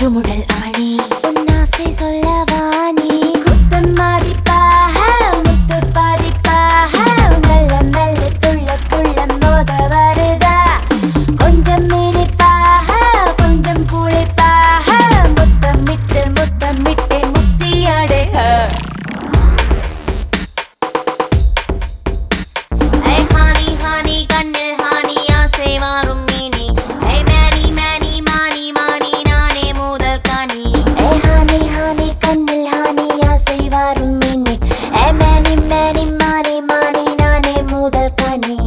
முடல் அவனே உன் ஆசை சொல்லவா நீ குத்தம் மதிப்பாக முத்து பதிப்பாக மெல்ல மெல்ல துள்ள துள்ள மோத வருதா கொஞ்சம் இனிப்பாக கொஞ்சம் புளிப்பாக முத்தமிட்டு முத்தமிட்டு முத்தியாடுக Hey honey honey கண்ணில் honey ஆசை மாறும் மீனி Hey many many money money நானே முதல் கனி Hey honey honey கண்ணில் honey ஆசை மாறும் மீனி Hey many many money money நானே முதல் கனி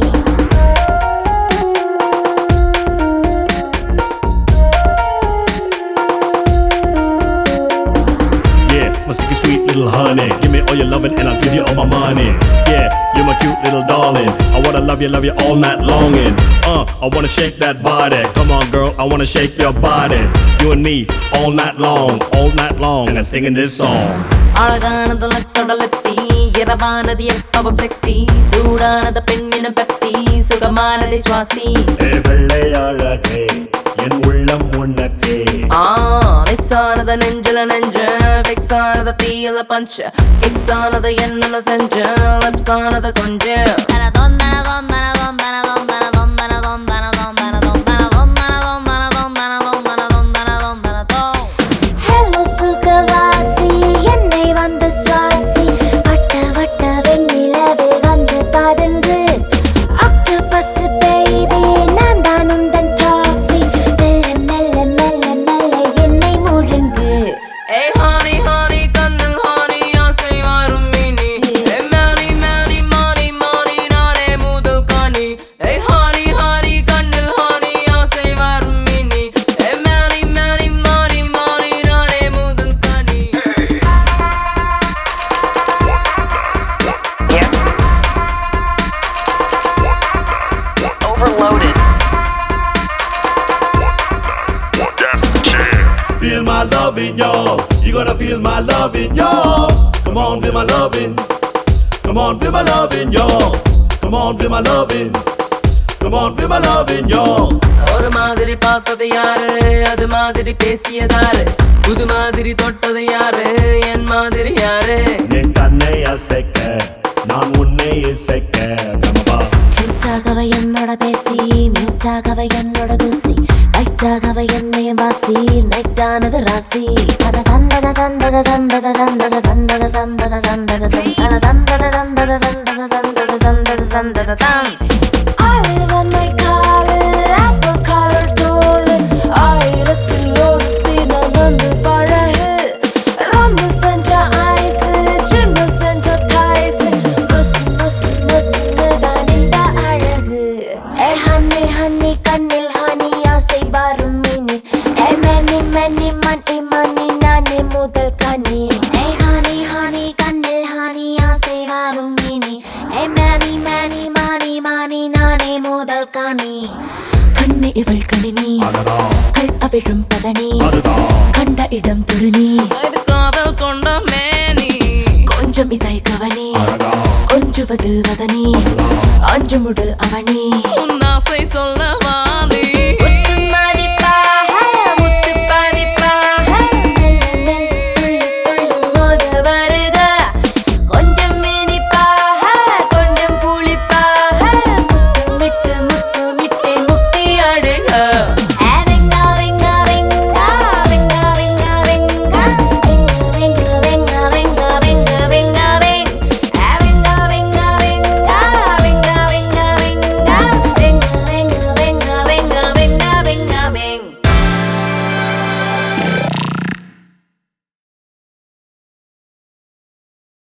Yeah, my sticky sweet little honey. Give me all your loving and I'll give you all my money. Yeah, you're my cute little darling. I wanna love you, love you all night long. And uh, I wanna shake that body. Come on, girl, I wanna shake your body. You and me all night long, all night long. And I'm singing this song. அழகானது லிப்ஸோட லிப்ஸி இரவானது எப்பவும் sexy சூடானது பெண்ணினும் Pepsi சுகமானதை சுவாசி ஏ வெள்ளை அழகே என் உள்ளம் உனக்கே ஆ miss ஆனது நெஞ்சில நெஞ்சு fix ஆனது தீயில பஞ்சு கிக்ஸ் ஆனது என்னென்ன செஞ்சு லிப்ஸ் ஆனது கொஞ்சம் Hello சுகவாசி என்னை வந்து சுவாசி வட்ட வட்ட வெண்ணிலவில் வந்து பதுங்கு ஆக்டோபஸ் பேபி நான் தான் உந்தன் டாஃபி மெல்ல மெல்ல மெல்ல மெல்ல என்னை முழுங்கு ஏய் ஹானி ஹானி கண்ணில் ஹானி ஆசை வரும் மினி ஏய் மேனி மேனி மானி மானி நானே முதல் காணி ஏய் ஹானி ஹானி கண்ணில் ஹானி ஆசை வரும் மினி ஏய் மேனி மேனி மானி மானி நானே முதல் காணி Yes. Overloaded. Feel my loving, y'all. You gotta feel my loving, y'all. Come on, feel my loving. Come on, feel my loving, y'all. Come on, feel my loving. Come on, feel my loving, y'all. ஒரு மாதிரி பார்த்தது யாரு அது மாதிரி பேசியதாரு புது மாதிரி தொட்டது யாரு என் மாதிரி யாரு நீ கண்ணை அசைக்க நான் உன்னை இசைக்க கமபா கியூட்டாகவ என்னோட பேசி மியூட்டாகவ என்னோட தூசி லைட்டாகவ என்னையும் வாசி நைட்டானது ராசி தத தந்தத தந்தத தந்தத தந்தத தந்தத தந்தத தந்தத தந்தத தந்தத தந்தத தந்தத தந்தத தந்தத தந்தத தம் ஆளு வன்மை காலு apple color தோலு ஆயிரத்தில் ஒருத்தி நான் வந்து பழகு ரொம்ப செஞ்ச ஐஸ் சின்ன செஞ்ச தைஸ் மஸ் மஸ் மஸ்னு தான் இந்த அழகு ஏ ஹன்னி ஹன்னி கண்ணில் ஹனி ஆசை வரும் மினி ஏ மணி மணி மணி மணி நானே முதல் கனி ஏ ஹனி ஹனி கண்ணில் ஹனி ஆசை வரும் மினி ஏ மணி மணி மணி மணி நானே முதல் கனி கண்ணு இவள் கணினி கல் அவிழும் பதனி கண்ட இடம் துருனி இது காதல் கொண்ட மேனி கொஞ்சம் இதை கவனி கொஞ்சுவதில் வதனி அஞ்சு முடல் அவனி உன் ஆசை சொல்லவா